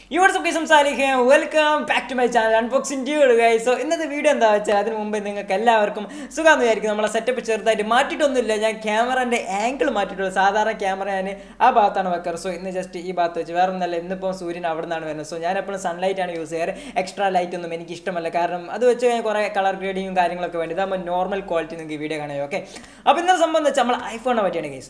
yours സംസാരിക്കുക welcome back to my channel unboxing dude guy so ഇന്നത്തെ video എന്താ വെച്ചാൽ അതിന് മുമ്പ് നിങ്ങൾക്ക് എല്ലാവർക്കും സുഖമെന്ന് വിചാരിക്കും നമ്മളെ സെറ്റപ്പ് ചെറുതായിട്ട് മാറ്റിയിട്ടൊന്നുമില്ല ഞാൻ ക്യാമറൻ്റെ ആംഗിൾ മാറ്റിയിട്ടുള്ളൂ സാധാരണ ക്യാമറ ഞാൻ ആ ഭാഗത്താണ് വെക്കാറ് സോ ഇന്ന് ജസ്റ്റ് ഈ ഭാഗത്ത് വെച്ച് വേറെ ഒന്നല്ല ഇന്നിപ്പോൾ സൂര്യൻ അവിടെ നിന്നാണ് വരുന്നത് സോ ഞാൻ എപ്പോഴും സൺലൈറ്റ് ആണ് യൂസ് ചെയ്യാറ് എക്സ്ട്രാ ലൈറ്റ് ഒന്നും എനിക്ക് ഇഷ്ടമല്ല കാരണം അത് വെച്ച് ഞാൻ കുറേ കളർ ഗ്രേഡിങ്ങും കാര്യങ്ങളൊക്കെ വേണ്ടി ഇതാകുമ്പോൾ നോർമൽ ക്വാളിറ്റി നിങ്ങൾക്ക് വീഡിയോ കാണാം ഓക്കെ അപ്പോൾ ഇന്നത്തെ സംബന്ധം വെച്ചാൽ നമ്മൾ ഐഫോണിനെ പറ്റിയാണ് കേസ്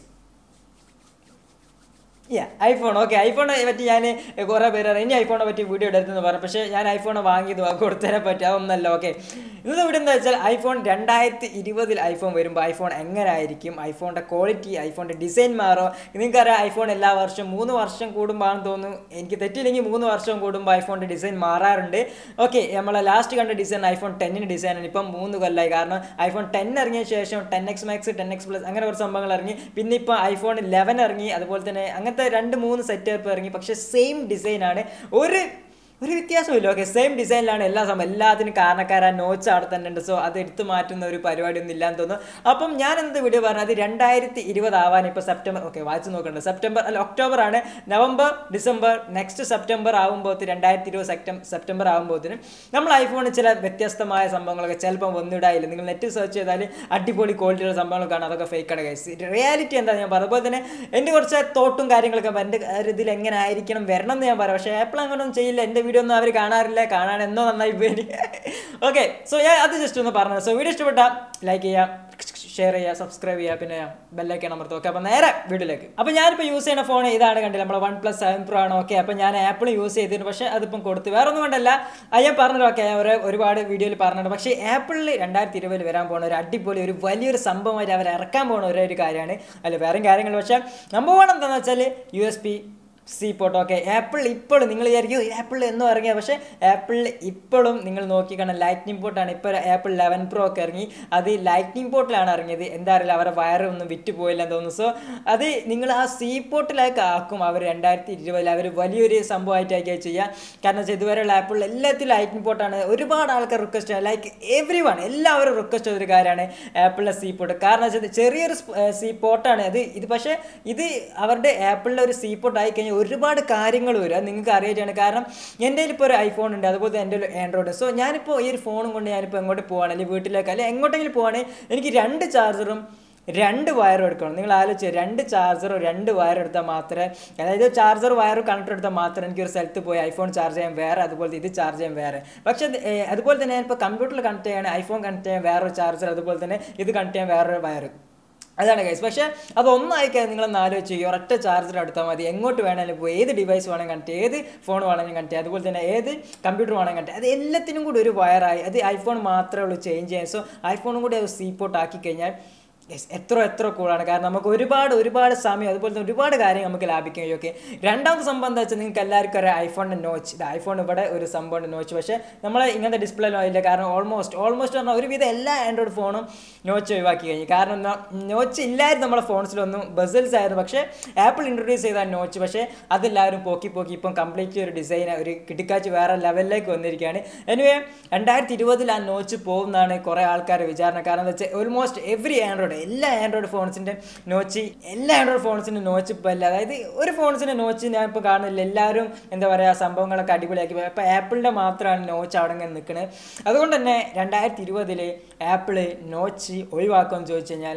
യാ ഐഫോൺ ഓക്കെ ഐഫോണെ പറ്റി ഞാൻ കുറേ പേര് അറിയാം ഇനി ഐഫോണെ പറ്റി വീഡിയോ എടുത്തെന്ന് പറഞ്ഞു പക്ഷേ ഞാൻ ഐഫോൺ വാങ്ങിയത് കൊടുത്തതിനെ പറ്റി അതൊന്നല്ല ഓക്കെ ഇന്നത്തെ വീഡിയോ എന്താ വെച്ചാൽ ഐഫോൺ രണ്ടായിരത്തി ഇരുപതിൽ ഐഫോൺ വരുമ്പോൾ ഐഫോൺ എങ്ങനെ ആയിരിക്കും ഐഫോണിൻ്റെ ക്വാളിറ്റി ഐഫോണിൻ്റെ ഡിസൈൻ മാറോ നിങ്ങൾക്കറിയാം ഐഫോൺ എല്ലാ വർഷവും മൂന്ന് വർഷം കൂടുമ്പോഴാണെന്ന് തോന്നുന്നു എനിക്ക് തെറ്റില്ലെങ്കിൽ മൂന്ന് വർഷം കൂടുമ്പോൾ ഐഫോണിൻ്റെ ഡിസൈൻ മാറാറുണ്ട് ഓക്കെ നമ്മളെ ലാസ്റ്റ് കണ്ട ഡിസൈൻ ഐഫോൺ ടെന്നിന് ഡിസൈനാണ് ഇപ്പം മൂന്ന് കൊല്ലമായി കാരണം ഐഫോൺ ടെൻ ഇറങ്ങിയ ശേഷം ten X max ten X plus അങ്ങനെ കുറച്ച് സംഭവങ്ങൾ ഇറങ്ങി പിന്നെ ഇപ്പോൾ ഐഫോൺ ലെവൻ ഇറങ്ങി അതുപോലെ തന്നെ അങ്ങനത്തെ രണ്ട് മൂന്ന് സെറ്റ് ഇറങ്ങി പക്ഷേ സെയിം ഡിസൈനാണ് ഒരു ഒരു വ്യത്യാസമില്ല ഓക്കെ സെയിം ഡിസൈനിലാണ് എല്ലാ സംഭവം എല്ലാത്തിനും കാരണക്കാരാ നോച്ച് അവിടെ തന്നെ ഉണ്ട് സോ അത് എടുത്തു മാറ്റുന്ന ഒരു പരിപാടി ഒന്നും ഇല്ലാന്ന് തോന്നുന്നു അപ്പം ഞാൻ എന്ത് വീഡിയോ പറഞ്ഞത് രണ്ടായിരത്തി ഇരുപത് ആവാൻ ഇപ്പോൾ സെപ്റ്റംബർ ഓക്കെ വായിച്ച് നോക്കണ്ട സെപ്റ്റംബർ അല്ല ഒക്ടോബർ ആണ് നവംബർ ഡിസംബർ നെക്സ്റ്റ് സെപ്റ്റംബർ ആകുമ്പോൾ രണ്ടായിരത്തി ഇരുപത് സെപ്റ്റം സെപ്റ്റംബർ ആകുമ്പോഴത്തേനും നമ്മൾ ഐഫോണിൽ ചില വ്യത്യസ്തമായ സംഭവങ്ങളൊക്കെ ചിലപ്പം വന്നിടായില്ല നിങ്ങൾ നെറ്റ് സെർച്ച് ചെയ്താൽ അടിപൊളി ക്വാളിറ്റിയുള്ള സംഭവങ്ങൾ കാണാം അതൊക്കെ ഫേക്കാണ് കൈസ് റിയാലിറ്റി എന്താ ഞാൻ പറഞ്ഞ അതുപോലെ തന്നെ എൻ്റെ കുറച്ച് തോട്ടും കാര്യങ്ങളൊക്കെ എൻ്റെ ഇതിൽ എങ്ങനെ ആയിരിക്കണം വരണം എന്ന് ഞാൻ പറയാം പക്ഷേ ആപ്പിൾ അങ്ങനെയൊന്നും ചെയ്യില്ല എൻ്റെ വീഡിയോ ഒന്നും അവർ കാണാറില്ല കാണാൻ എന്നോ നന്നായി പോയി ഓക്കെ സോ ഞാൻ അത് ജസ്റ്റ് ഒന്ന് പറഞ്ഞത് സോ വീഡിയോ ഇഷ്ടപ്പെട്ടാൽ ലൈക്ക് ചെയ്യുക ഷെയർ ചെയ്യുക സബ്സ്ക്രൈബ് ചെയ്യുക പിന്നെ ബെല്ലൈക്കൺ അമർത്തുക ഓക്കെ അപ്പോൾ നേരെ വീഡിയോയിലേക്ക് അപ്പോൾ ഞാനിപ്പോൾ യൂസ് ചെയ്യുന്ന ഫോൺ ഇതാണ് കണ്ടില്ല നമ്മളെ വൺ പ്ലസ് സെവൻ പ്രോ ആണ് ഓക്കെ അപ്പോൾ ഞാൻ ആപ്പിൾ യൂസ് ചെയ്തിരുന്നു പക്ഷേ അതിപ്പം കൊടുത്തു വേറെ ഒന്നും കൊണ്ടല്ല അത് ഞാൻ പറഞ്ഞത് ഓക്കെ ഞാൻ ഒരു ഒരുപാട് വീഡിയോയിൽ പറഞ്ഞിട്ടുണ്ട് പക്ഷേ ആപ്പിളിൽ രണ്ടായിരത്തി ഇരുപതിൽ വരാൻ പോകുന്ന ഒരു അടിപൊളി ഒരു വലിയൊരു സംഭവമായിട്ട് അവർ ഇറക്കാൻ പോകുന്ന ഒരേ ഒരു കാര്യമാണ് അല്ല വേറെയും കാര്യങ്ങൾ പക്ഷേ നമ്പർ വൺ എന്താണെന്ന് വെച്ചാൽ യു എസ് പി സി പോട്ടോ ഓക്കെ ആപ്പിൾ ഇപ്പോഴും നിങ്ങൾ വിചാരിക്കും ആപ്പിൾ എന്നോ ഇറങ്ങിയ പക്ഷേ ആപ്പിളിൽ ഇപ്പോഴും നിങ്ങൾ നോക്കിക്കാണാൻ ലൈറ്റ്നിങ് പോർട്ടാണ് ഇപ്പോൾ ആപ്പിൾ ലെവൻ പ്രോ ഒക്കെ ഇറങ്ങി അത് ലൈറ്റ്നിങ് പോർട്ടിലാണ് ഇറങ്ങിയത് എന്താ അറിയില്ല അവരുടെ വയറ് ഒന്നും വിറ്റ് പോയില്ല തോന്നുന്നു സോ അത് നിങ്ങൾ ആ സി പോർട്ടിലേക്ക് ആക്കും അവർ രണ്ടായിരത്തി ഇരുപതിൽ അവർ വലിയൊരു സംഭവമായിട്ടൊക്കെ ചെയ്യുക കാരണം വെച്ചാൽ ഇതുവരെയുള്ള ആപ്പിളിൽ എല്ലാത്തിലും ലൈറ്റ്നിങ് പോർട്ടാണ് ഒരുപാട് ആൾക്കാർ റിക്വസ്റ്റ് ലൈക്ക് എവ്രി വൺ എല്ലാവരും റിക്വസ്റ്റ് ചെയ്തൊരു കാര്യമാണ് ആപ്പിളിലെ സി പോർട്ട് കാരണം വെച്ചാൽ ചെറിയൊരു സി പോർട്ടാണ് അത് ഇത് പക്ഷേ ഇത് അവരുടെ ആപ്പിളിലെ ഒരു സി പോർട്ട് ആയി കഴിഞ്ഞാൽ ഒരുപാട് കാര്യങ്ങൾ വരും അത് നിങ്ങൾക്ക് അറിയാറ്റാണ് കാരണം എൻ്റെ കയ്യിൽ ഇപ്പോൾ ഒരു ഐഫോൺ ഉണ്ട് അതുപോലെ എൻ്റെ ഒരു ആൻഡ്രോയിഡ് സോ ഞാനിപ്പോൾ ഈ ഒരു ഫോണും കൊണ്ട് ഞാനിപ്പോൾ എങ്ങോട്ട് പോവാണ് അല്ലെങ്കിൽ വീട്ടിലേക്ക് അല്ലെങ്കിൽ എങ്ങോട്ടെങ്കിലും പോവാണെങ്കിൽ എനിക്ക് രണ്ട് ചാർജറും രണ്ട് വയറും എടുക്കണം നിങ്ങൾ ആലോചിച്ച് രണ്ട് ചാർജറും രണ്ട് വയർ എടുത്താൽ മാത്രമേ അതായത് ചാർജർ വയറും കണക്ടർ എടുത്താൽ മാത്രമേ എനിക്ക് ഒരു സ്ഥലത്ത് പോയി ഐഫോൺ ചാർജ് ചെയ്യാൻ വേറെ അതുപോലെ ഇത് ചാർജ് ചെയ്യാൻ വേറെ പക്ഷേ അതുപോലെ തന്നെ ഞാനിപ്പോൾ കമ്പ്യൂട്ടറിൽ കണക്ട് ചെയ്യാൻ ഐഫോൺ കണക്ട് ചെയ്യാൻ വേറൊരു ചാർജർ അതുപോലെ തന്നെ ഇത് കണക്ട് ചെയ്യാൻ വേറൊരു വയർ അതാണ് ഗൈസ് പക്ഷേ അതൊന്നായിക്കാൻ നിങ്ങളൊന്ന് ആലോചിച്ച് ഒരൊറ്റ ചാർജർ എടുത്താൽ മതി എങ്ങോട്ട് വേണമെങ്കിലും പോയി ഏത് ഡിവൈസ് വേണമെങ്കിൽ കണക്ട് ഏത് ഫോൺ വേണമെങ്കിലും കണക്ട് അതുപോലെ തന്നെ ഏത് കമ്പ്യൂട്ടർ വേണമെങ്കിൽ കണക്ട് അത് എല്ലാത്തിനും കൂടി ഒരു വയറായി അത് ഐഫോൺ മാത്രമേ ഉള്ളൂ ചേഞ്ച് ചെയ്യാൻ സോ ഐഫോണും കൂടി അത് സീ പോർട്ട് ആക്കി കഴിഞ്ഞാൽ യെസ് എത്ര എത്ര കൂളാണ് കാരണം നമുക്ക് ഒരുപാട് ഒരുപാട് സമയം അതുപോലെ തന്നെ ഒരുപാട് കാര്യങ്ങൾ നമുക്ക് ലാഭിക്കാൻ കഴിയും ഓക്കെ രണ്ടാമത്തെ സംഭവം എന്താ വെച്ചാൽ നിങ്ങൾക്ക് എല്ലാവർക്കും അറിയാം ഐഫോണിൻ്റെ നോച്ച് ഇത് ഐഫോൺ ഇവിടെ ഒരു സംഭവമുണ്ട് നോച്ച് പക്ഷേ നമ്മൾ ഇങ്ങനത്തെ ഡിസ്പ്ലേ ഇല്ല കാരണം ഓൾമോസ്റ്റ് ഓൾമോസ്റ്റ് പറഞ്ഞാൽ ഒരുവിധം എല്ലാ ആൻഡ്രോയിഡ് ഫോണും നോച്ച് ഒഴിവാക്കി കഴിഞ്ഞു കാരണം എന്താ നോച്ച് ഇല്ലായിരുന്നു നമ്മളെ ഫോൺസിലൊന്നും ബസിൽസ് ആയിരുന്നു പക്ഷേ ആപ്പിൾ ഇൻട്രൊഡ്യൂസ് ചെയ്ത നോച്ച് പക്ഷേ അതെല്ലാവരും പോക്കി പോക്കി ഇപ്പം കംപ്ലീറ്റ് ഒരു ഡിസൈൻ ഒരു കിട്ടിക്കാച്ച് വേറെ ലെവലിലേക്ക് വന്നിരിക്കുകയാണ് എനിവേ രണ്ടായിരത്തി ഇരുപതിൽ ആ നോച്ച് പോകുന്നതാണ് കുറേ ആൾക്കാർ വിചാരണ കാരണം എന്താ വെച്ചാൽ ഓൾമോസ്റ്റ് എവറി ആൻഡ്രോയിഡ് എല്ലാ ആൻഡ്രോയിഡ് ഫോൺസിൻ്റെ നോച്ച് എല്ലാ ആൻഡ്രോയിഡ് ഫോൺസിൻ്റെ നോച്ച് ഇപ്പോൾ അല്ല അതായത് ഒരു ഫോൺസിൻ്റെ നോച്ച് ഞാൻ ഇപ്പോൾ കാണുന്നില്ല എല്ലാവരും എന്താ പറയുക സംഭവങ്ങളൊക്കെ അടിപൊളിയാക്കി ഇപ്പോൾ ആപ്പിളിൻ്റെ മാത്രമാണ് നോച്ച് അവിടെ ഇങ്ങനെ നിൽക്കുന്നത് അതുകൊണ്ട് തന്നെ രണ്ടായിരത്തി ഇരുപതിൽ ആപ്പിള് നോച്ച് ഒഴിവാക്കുമെന്ന് ചോദിച്ചു കഴിഞ്ഞാൽ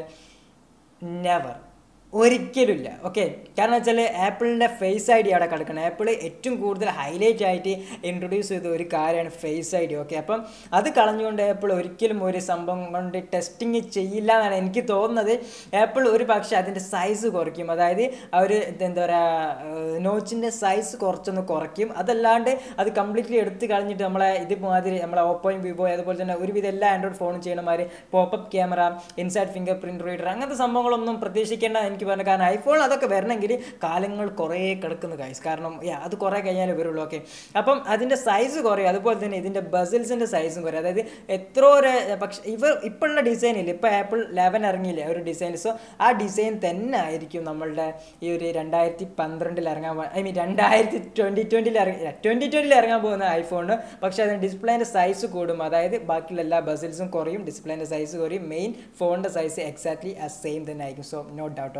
നെവർ ഒരിക്കലുമില്ല ഓക്കെ കാരണം വെച്ചാൽ ആപ്പിളിൻ്റെ ഫേസ് ഐ ഡി അവിടെ കിടക്കണം ആപ്പിൾ ഏറ്റവും കൂടുതൽ ഹൈലൈറ്റ് ആയിട്ട് ഇൻട്രൊഡ്യൂസ് ചെയ്ത ഒരു കാര്യമാണ് ഫേസ് ഐ ഡി ഓക്കെ അപ്പം അത് കളഞ്ഞുകൊണ്ട് ആപ്പിൾ ഒരിക്കലും ഒരു സംഭവം കൊണ്ട് ടെസ്റ്റിങ് ചെയ്യില്ല എന്നാണ് എനിക്ക് തോന്നുന്നത് ആപ്പിൾ ഒരു പക്ഷേ അതിൻ്റെ സൈസ് കുറയ്ക്കും അതായത് അവർ എന്താ പറയുക നോച്ചിൻ്റെ സൈസ് കുറച്ചൊന്ന് കുറയ്ക്കും അതല്ലാണ്ട് അത് കംപ്ലീറ്റ്ലി എടുത്ത് കളഞ്ഞിട്ട് നമ്മളെ ഇതുമാതിരി നമ്മളെ ഓപ്പോയും വിവോ അതുപോലെ തന്നെ ഒരുവിധം എല്ലാ ആൻഡ്രോയിഡ് ഫോണും ചെയ്യണമാതിരി popup camera inside fingerprint reader അങ്ങനത്തെ സംഭവങ്ങളൊന്നും പ്രതീക്ഷിക്കേണ്ട എനിക്ക് പറഞ്ഞു കാരണം ഐഫോൺ അതൊക്കെ വരണമെങ്കിൽ കാലങ്ങൾ കുറേ കിടക്കുന്ന കായ്സ് കാരണം yeah, അത് കുറേ കഴിഞ്ഞാലേ വരുള്ളൂ ഓക്കെ അപ്പം അതിൻ്റെ സൈസ് കുറയും അതുപോലെ തന്നെ ഇതിൻ്റെ ബസിൽസിൻ്റെ സൈസും കുറയും അതായത് എത്ര ഒരു പക്ഷെ ഇവർ ഇപ്പോഴുള്ള ഡിസൈനില്ല ഇപ്പോൾ ആപ്പിൾ ലെവൻ ഇറങ്ങിയില്ലേ ഒരു ഡിസൈൻ സോ ആ ഡിസൈൻ തന്നെ ആയിരിക്കും നമ്മളുടെ ഈ ഒരു രണ്ടായിരത്തി പന്ത്രണ്ടിൽ ഇറങ്ങാൻ ഐ മീൻ രണ്ടായിരത്തി ട്വൻറ്റി ട്വൻറ്റിയിൽ ഇറങ്ങി ട്വൻറ്റി ട്വൻറ്റിയിൽ ഇറങ്ങാൻ പോകുന്ന ഐഫോണിന് പക്ഷേ അതിന് ഡിസ്പ്ലേൻ്റെ സൈസ് കൂടും അതായത് ബാക്കിയുള്ള എല്ലാ ബസിൽസും കുറയും ഡിസ്പ്ലേൻ്റെ സൈസ് കുറയും മെയിൻ ഫോണിൻ്റെ സൈസ് എക്സാക്ട്ലി ആ സെയിം തന്നെ ആയിരിക്കും സോ നോ ഡൗട്ട്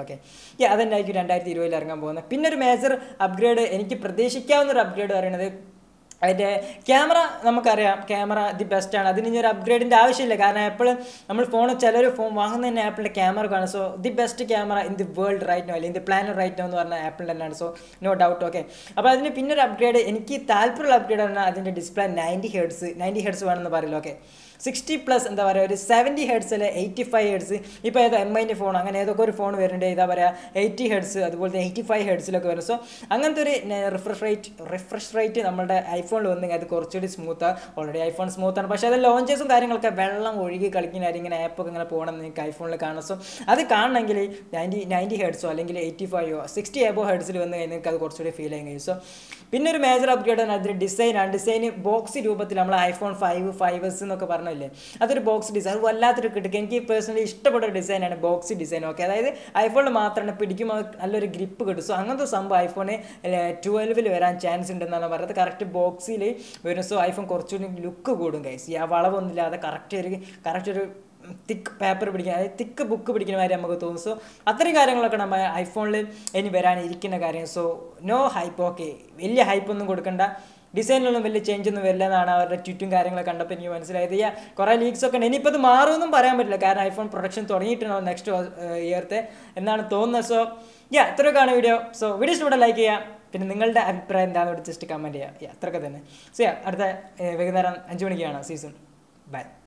ഓക്കെ അതെന്നായിരിക്കും രണ്ടായിരത്തി ഇരുപതിൽ ഇറങ്ങാൻ പോകുന്നത് പിന്നെ ഒരു മേജർ അപ്ഗ്രേഡ് എനിക്ക് പ്രതീക്ഷിക്കാവുന്ന ഒരു അപ്ഗ്രേഡ് പറയുന്നത് അതിൻ്റെ ക്യാമറ നമുക്കറിയാം ക്യാമറ ദി ബെസ്റ്റ് ആണ് അതിന് ഇനി ഒരു അപ്ഗ്രേഡിൻ്റെ ആവശ്യമില്ല കാരണം ആപ്പിൾ നമ്മൾ ഫോൺ ചിലർ ഫോൺ വാങ്ങുന്ന തന്നെ ആപ്പിളിൻ്റെ ക്യാമറ കാണും so the best camera in the world right now അല്ലെങ്കിൽ in the planet right now എന്ന് പറഞ്ഞ ആപ്പിൾ തന്നെയാണ് സോ നോ ഡൗട്ട് ഓക്കെ അപ്പോൾ അതിന് പിന്നെ ഒരു അപ്ഗ്രേഡ് എനിക്ക് താല്പര്യമുള്ള അപ്ഗ്രേഡ് പറഞ്ഞാൽ അതിൻ്റെ display ninety hertz ninety hertz വേണമെന്ന് പറയില്ല ഓക്കെ സിക്സ്റ്റി പ്ലസ് എന്താ പറയുക ഒരു സെവൻറ്റി ഹെഡ്സിൽ എയ്റ്റി ഫൈവ് ഹെഡ്സ് ഇപ്പോൾ ഏതോ എം ഐൻ്റെ ഫോൺ അങ്ങനെ ഏതൊക്കെ ഒരു ഫോൺ വരുന്നുണ്ട് ഇതാ പറയുക എയ്റ്റി ഹെഡ്സ് അതുപോലെ എയ്റ്റി ഫൈവ് ഹെഡ്സിലൊക്കെ വരും സോ അങ്ങനത്തെ ഒരു റിഫ്രഷ് റേറ്റ് റിഫ്രഷ് റേറ്റ് നമ്മുടെ ഐഫോണിൽ വന്നു അത് കുറച്ചുകൂടി സ്മൂത്ത് ഓൾറെഡി ഐഫോൺ സ്മൂത്താണ് പക്ഷേ അത് ലോഞ്ചേഴ്സും കാര്യങ്ങളൊക്കെ വെള്ളം ഒഴുകി കളിക്കുന്നതായിരിക്കും ഇങ്ങനെ ആപ്പൊക്കെ ഇങ്ങനെ പോകണം നിങ്ങൾക്ക് ഐഫോണിൽ കാണാം സോ അത് കാണണമെങ്കിൽ നയൻറ്റി നയൻറ്റി ഹെഡ്സോ അല്ലെങ്കിൽ എയ്റ്റി ഫൈവോ സിക്സ്റ്റി എബോ ഹെഡ്സിൽ വന്ന് കഴിഞ്ഞാൽ നിങ്ങൾക്ക് അത് കുറച്ചുകൂടി ഫീൽ ചെയ്യാൻ കഴിയും സോ പിന്നെ ഒരു മേജർ അപ്ഗ്രേഡ് ആണ് അതിൻ്റെ ഡിസൈനാണ് ഡിസൈൻ ബോക്സ് രൂപത്തിൽ നമ്മൾ ഐഫോൺ ഫൈവ് ഫൈവ് എസ് എന്നൊക്കെ പറഞ്ഞില്ലേ അതൊരു ബോക്സ് ഡിസൈൻ അത് വല്ലാത്തൊരു കിട്ടുക എനിക്ക് പേഴ്സണലി ഇഷ്ടപ്പെട്ട ഒരു ഡിസൈനാണ് ബോക്സ് ഡിസൈൻ ഓക്കെ അതായത് ഐഫോണിൽ മാത്രമാണ് പിടിക്കുമ്പോൾ നല്ലൊരു ഗ്രിപ്പ് കിട്ടും സോ അങ്ങനത്തെ സംഭവം ഐഫോൺ ട്വൽവിൽ വരാൻ ചാൻസ് ഉണ്ടെന്നാണ് പറയുന്നത് കറക്റ്റ് ബോക്സിൽ വരും സോ ഐഫോൺ കുറച്ചുകൂടി ലുക്ക് കൂടും കൈസ് ഈ ആ വളവൊന്നുമില്ലാതെ കറക്റ്റ് ഒരു കറക്റ്റ് ഒരു തിക്ക് പേപ്പർ പിടിക്കാൻ അതായത് തിക്ക് ബുക്ക് പിടിക്കുന്ന കാര്യം നമുക്ക് തോന്നും സോ അത്രയും കാര്യങ്ങളൊക്കെ നമ്മൾ ഐഫോണിൽ ഇനി വരാനിരിക്കുന്ന കാര്യം സോ നോ ഹൈപ്പ് ഓക്കെ വലിയ ഹൈപ്പൊന്നും കൊടുക്കണ്ട ഡിസൈനിലൊന്നും വലിയ ചേഞ്ച് ഒന്നും വരില്ല എന്നാണ് അവരുടെ ട്വിറ്റും കാര്യങ്ങളൊക്കെ കണ്ടപ്പോൾ എനിക്ക് മനസ്സിലായത് ഈ കുറേ ലീക്സ് ഒക്കെ ഉണ്ട് ഇനിയിപ്പോൾ ഇത് മാറുമെന്നും പറയാൻ പറ്റില്ല കാരണം ഐഫോൺ പ്രൊഡക്ഷൻ തുടങ്ങിയിട്ടുണ്ടാവും നെക്സ്റ്റ് ഇയർത്തെ എന്നാണ് തോന്നുന്നത് സോ യാ ഇത്രയൊക്കെയാണ് വീഡിയോ സോ വീഡിയോ ഇഷ്ടപ്പെട്ട ലൈക്ക് ചെയ്യുക പിന്നെ നിങ്ങളുടെ അഭിപ്രായം എന്താണെന്ന് ജസ്റ്റ് കമൻറ്റ് ചെയ്യുക യാ അത്രയൊക്കെ തന്നെ സോ യാ അടുത്ത ഏഹ്, വൈകുന്നേരം അഞ്ച് മണിക്കാണ് സീസൺ ബൈ